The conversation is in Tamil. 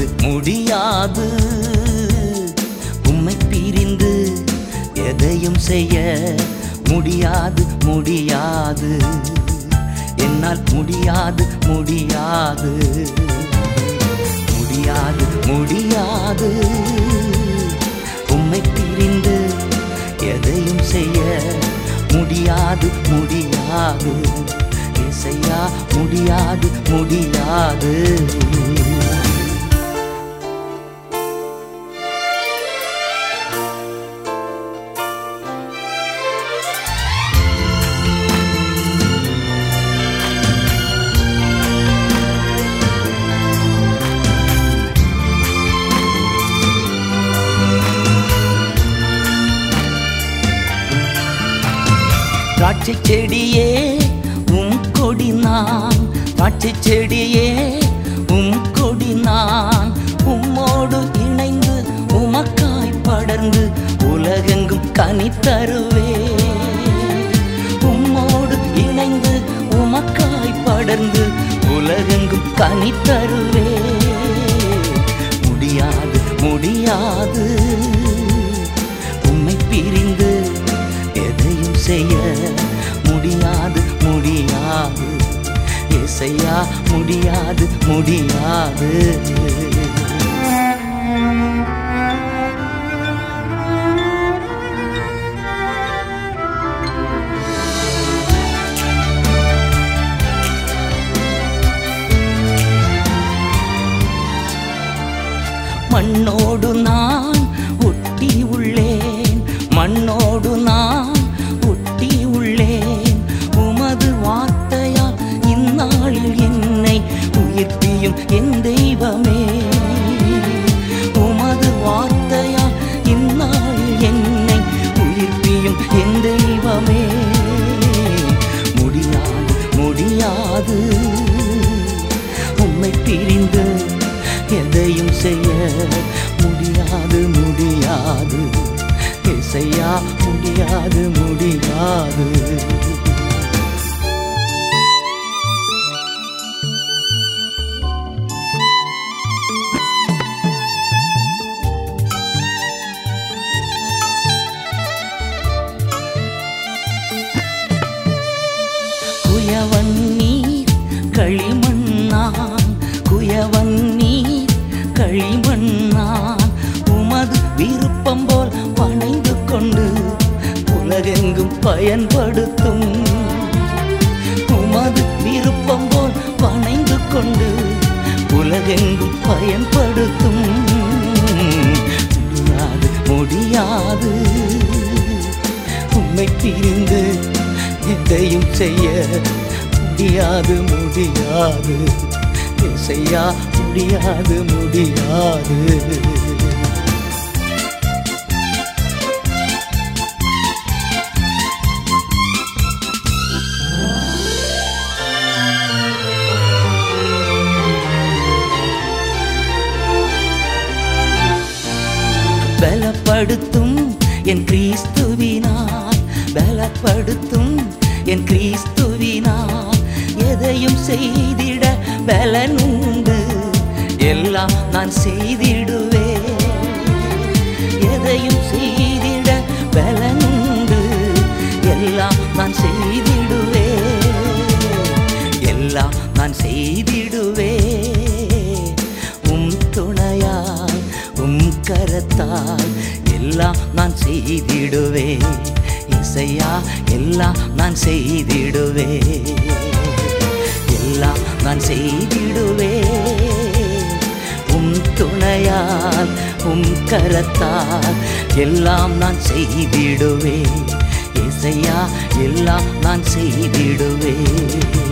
முடியாது முடியாது உம்மை பிரிந்து எதையும் செய்ய முடியாது முடியாது என்னால் முடியாது முடியாது முடியாது முடியாது உம்மை பிரிந்து எதையும் செய்ய முடியாது முடியாது இசையா முடியாது முடியாது திராட்சை செடியே உம் கொடி நான் திராட்சை செடியே உம் கொடி நான் உம்மோடு இணைந்து உமக்காய் படர்ந்து உலகெங்கும் கனி தருவே உம்மோடு இணைந்து உமக்காய் படர்ந்து உலகெங்கும் கனி தருவே முடியாது முடியாது உம்மை பிரிந்து எதையும் செய்ய முடியாது முடியாது இசையா முடியாது முடியாது மண்ணோடு நான் ஒட்டி உள்ளேன் மண்ணோடு நான் ஒட்டி உள்ளேன் உமது வார்த்தையால் இந்நாளில் என்னை உயிர்ப்பியும் என் தெய்வமே உமது வார்த்தையால் இந்நாளில் என்னை உயிர்ப்பியும் என் தெய்வமே முடியாது முடியாது உம்மை பிரிந்து எதையும் செய்ய முடியாது முடியாது இசையா முடியாது முடியாது குயவன் நீர் களிமண்ணான் குயவன் நீர் களிமண்ணான் உமது விருப்பம் போல் பணைந்து கொண்டு உலகெங்கும் பயன்படுத்தும் உமது விருப்பம் போல் பணைந்து கொண்டு உலகெங்கும் பயன்படுத்தும் முடியாது முடியாது உம்மை பிரிந்து எதையும் செய்ய முடியாது முடியாது செய்யா முடியாது முடியாது பலப்படுத்தும் என் கிறிஸ்துவினால் பலப்படுத்தும் என் கிறிஸ்துவினால் எதையும் செய்திட பலனுண்டு எல்லாம் நான் செய்திடுவேன் எதையும் செய்திட பலனுண்டு எல்லாம் நான் செய்திடுவேன் எல்லாம் நான் செய்திடுவேன் உம் துணையால் உம் கரத்தால் எல்லாம் நான் செய்திடுவேன் இசையா எல்லாம் நான் செய்திடுவேன் எல்லாம் நான் செய்திடுவேன் உம் துணையால் உம் கரத்தால் எல்லாம் நான் செய்திடுவேன் இசையா எல்லாம் நான் செய்திடுவேன்